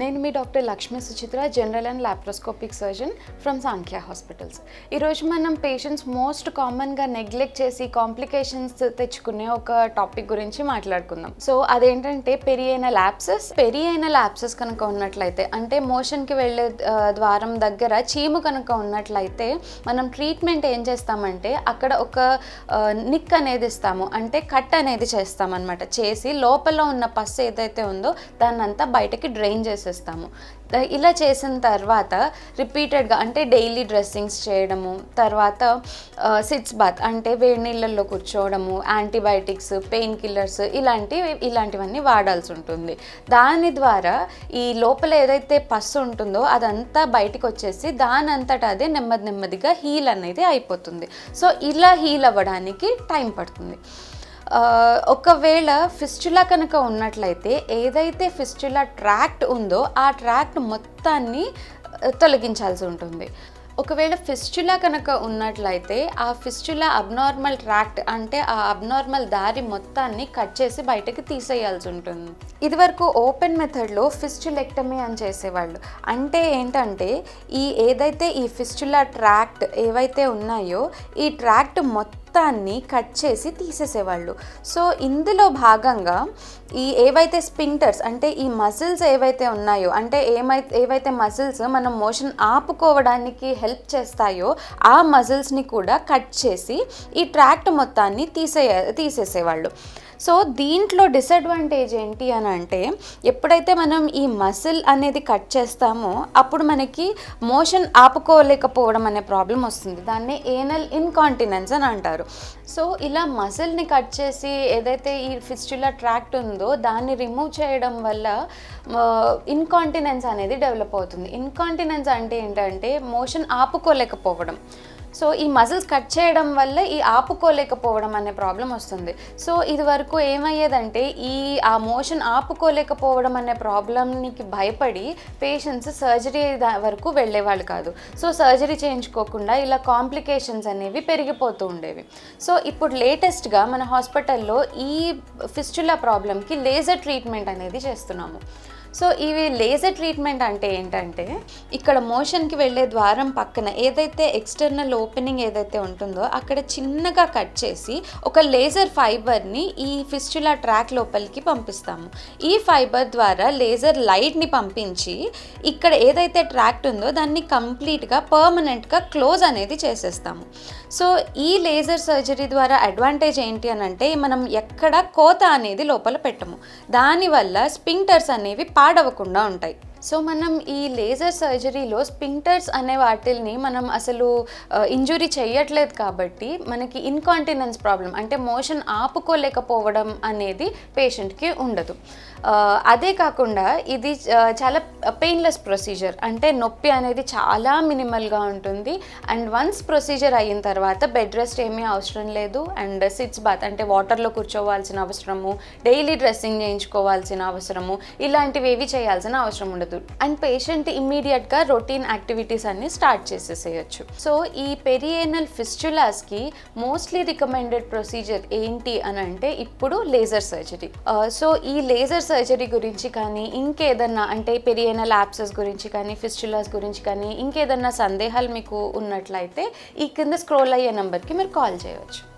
నేను మీ doctor Lakshmi Suchitra general and laparoscopic surgeon from Sankhya hospitals ఈరోజు మనం పేషెంట్స్ మోస్ట్ కామన్గా నెగ్లెక్ట్ చేసి కాంప్లికేషన్స్ తెచ్చుకునే ఒక టాపిక్ గురించి మాట్లాడుకుందాం సో అదేంటంటే పెరి అయిన ల్యాప్సెస్ పెరి అయిన ల్యాప్సెస్ కనుక ఉన్నట్లయితే అంటే మోషన్కి వెళ్ళే ఆ, ద్వారం దగ్గర చీము కనుక ఉన్నట్లయితే మనం ట్రీట్మెంట్ ఏం చేస్తామంటే అక్కడ ఒక ఆ, నిక్ అనేది ఇస్తాము అంటే కట్ అనేది చేస్తామన్నమాట చేసి లోపల ఉన్న పస్సు ఏదైతే ఉందో దాన్ని అంతా బయటకి డ్రైన్ చేసేస్తాము ద- ఇలా చేసిన తర్వాత రిపీటెడ్గా అంటే డైలీ డ్రెస్సింగ్స్ చేయడము తర్వాత సిట్స్ బాత్ అంటే వేడి నీళ్ళల్లో కూర్చోవడము యాంటీబయాటిక్స్ పెయిన్ కిల్లర్స్ ఇలాంటివి ఇలాంటివన్నీ వాడాల్సి ఉంటుంది దాని ద్వారా ఈ లోపల ఏదైతే పస్సు ఉంటుందో అదంతా బయటకు వచ్చేసి దాని అంతటా అదే నెమ్మది నెమ్మదిగా హీల్ అనేది అయిపోతుంది సో ఇలా హీల్ అవ్వడానికి టైం పడుతుంది ఆ, ఒకవేళ ఫిస్చులా కనుక ఉన్నట్లయితే ఏదైతే ఫిస్చులా ట్రాక్ట్ ఉందో ఆ ట్రాక్ట్ మొత్తాన్ని ఆ, తొలగించాల్సి ఉంటుంది ఒకవేళ ఫిస్చులా కనుక ఉన్నట్లయితే ఆ ఫిస్చులా అబ్నార్మల్ ట్రాక్ట్ అంటే ఆ అబ్నార్మల్ దారి మొత్తాన్ని కట్ చేసి బయటకి తీసేయాల్సి ఉంటుంది ఇదివరకు ఓపెన్ మెథడ్లో ఫిస్చులెక్టమీ అని చేసేవాళ్ళు అంటే ఏంటంటే ఈ ఏదైతే ఈ ఫిస్చులా ట్రాక్ట్ ఏవైతే ఉన్నాయో ఈ ట్రాక్ట్ మొత్తాన్ని కట్ చేసి తీసేసేవాళ్ళు సో ఇందులో భాగంగా ఈ ఏవైతే స్పింక్టర్స్ అంటే ఈ మసిల్స్ ఏవైతే ఉన్నాయో అంటే ఏమైతే ఏవైతే మసిల్స్ మనం మోషన్ ఆపుకోవడానికి హెల్ప్ చేస్తాయో ఆ మసిల్స్ని కూడా కట్ చేసి ఈ ట్రాక్ట్ మొత్తాన్ని తీసేయ తీసేసేవాళ్ళు సో దీంట్లో డిసడ్వాంటేజ్ ఏంటి అని అంటే ఎప్పుడైతే మనం ఈ మసిల్ అనేది కట్ చేస్తామో అప్పుడు మనకి మోషన్ ఆపుకోలేకపోవడం అనే ప్రాబ్లం వస్తుంది దాన్ని ఏనల్ ఇన్కాంటినెన్స్ అని అంటారు సో ఇలా మసిల్ని కట్ చేసి ఏదైతే ఈ ఫిస్టులా ట్రాక్ట్ ఉందో దాన్ని రిమూవ్ చేయడం వల్ల ఇన్కాంటినెన్స్ అనేది డెవలప్ అవుతుంది ఇన్కాంటినెన్స్ అంటే ఏంటంటే మోషన్ ఆపుకోలేకపోవడం సో ఈ మజిల్స్ కట్ చేయడం వల్ల ఈ ఆపుకోలేకపోవడం అనే ప్రాబ్లం వస్తుంది సో ఇది వరకు ఏమయ్యేదంటే ఈ ఆ మోషన్ ఆపుకోలేకపోవడం అనే ప్రాబ్లంకి భయపడి పేషెంట్స్ సర్జరీ వరకు వెళ్ళేవాళ్ళు కాదు సో సర్జరీ చేయించుకోకుండా ఇలా కాంప్లికేషన్స్ అనేవి పెరిగిపోతూ ఉండేవి సో ఇప్పుడు లేటెస్ట్గా మన హాస్పిటల్లో ఈ ఫిస్టులా ప్రాబ్లంకి లేజర్ ట్రీట్మెంట్ అనేది చేస్తున్నాము సో ఇవి లేజర్ ట్రీట్మెంట్ అంటే ఏంటంటే ఇక్కడ మోషన్కి వెళ్ళే ద్వారం పక్కన ఏదైతే ఎక్స్టర్నల్ ఓపెనింగ్ ఏదైతే ఉంటుందో అక్కడ చిన్నగా కట్ చేసి ఒక లేజర్ ఫైబర్ని ఈ ఫిస్టులా ట్రాక్ లోపలికి పంపిస్తాము ఈ ఫైబర్ ద్వారా లేజర్ లైట్ని పంపించి ఇక్కడ ఏదైతే ట్రాక్ట్ ఉందో దాన్ని కంప్లీట్గా పర్మనెంట్గా క్లోజ్ అనేది చేసేస్తాము సో ఈ లేజర్ సర్జరీ ద్వారా అడ్వాంటేజ్ ఏంటి అని అంటే మనం ఎక్కడ కోత అనేది లోపల పెట్టము దానివల్ల స్పింక్టర్స్ అనేవి పాడవకుండా ఉంటాయి సో మనం ఈ లేజర్ సర్జరీలో స్పింక్టర్స్ అనే వాటిల్ని మనం అసలు ఇంజురీ చేయట్లేదు కాబట్టి మనకి ఇన్కాంటినెన్స్ ప్రాబ్లం అంటే మోషన్ ఆపుకోలేకపోవడం అనేది పేషెంట్కి ఉండదు ఆ, అదే కాకుండా ఇది ఆ, చాలా పెయిన్లెస్ ప్రొసీజర్ అంటే నొప్పి అనేది చాలా మినిమల్గా ఉంటుంది అండ్ వన్స్ ప్రొసీజర్ అయిన తర్వాత బెడ్ రెస్ట్ ఏమీ అవసరం లేదు అండ్ సిట్స్ బాత్ అంటే వాటర్లో కూర్చోవాల్సిన అవసరము డైలీ డ్రెస్సింగ్ చేయించుకోవాల్సిన అవసరము ఇలాంటివి ఏవి చేయాల్సిన అవసరం ఉండదు అండ్ పేషెంట్ ఇమ్మీడియట్గా రొటీన్ యాక్టివిటీస్ అన్ని స్టార్ట్ చేసేసేయచ్చు సో ఈ పెరియేనల్ ఫిస్చులాస్కి మోస్ట్లీ రికమెండెడ్ ప్రొసీజర్ ఏంటి అని అంటే ఇప్పుడు లేజర్ సర్జరీ సో ఈ లేజర్ సర్జరీ గురించి కానీ ఇంకేదన్నా అంటే పెరియేనల్ యాప్సెస్ గురించి కానీ ఫిస్చులాస్ గురించి కానీ ఇంకేదన్నా సందేహాలు మీకు ఉన్నట్లయితే ఈ కింద స్క్రోల్ అయ్యే నెంబర్కి మీరు కాల్ చేయవచ్చు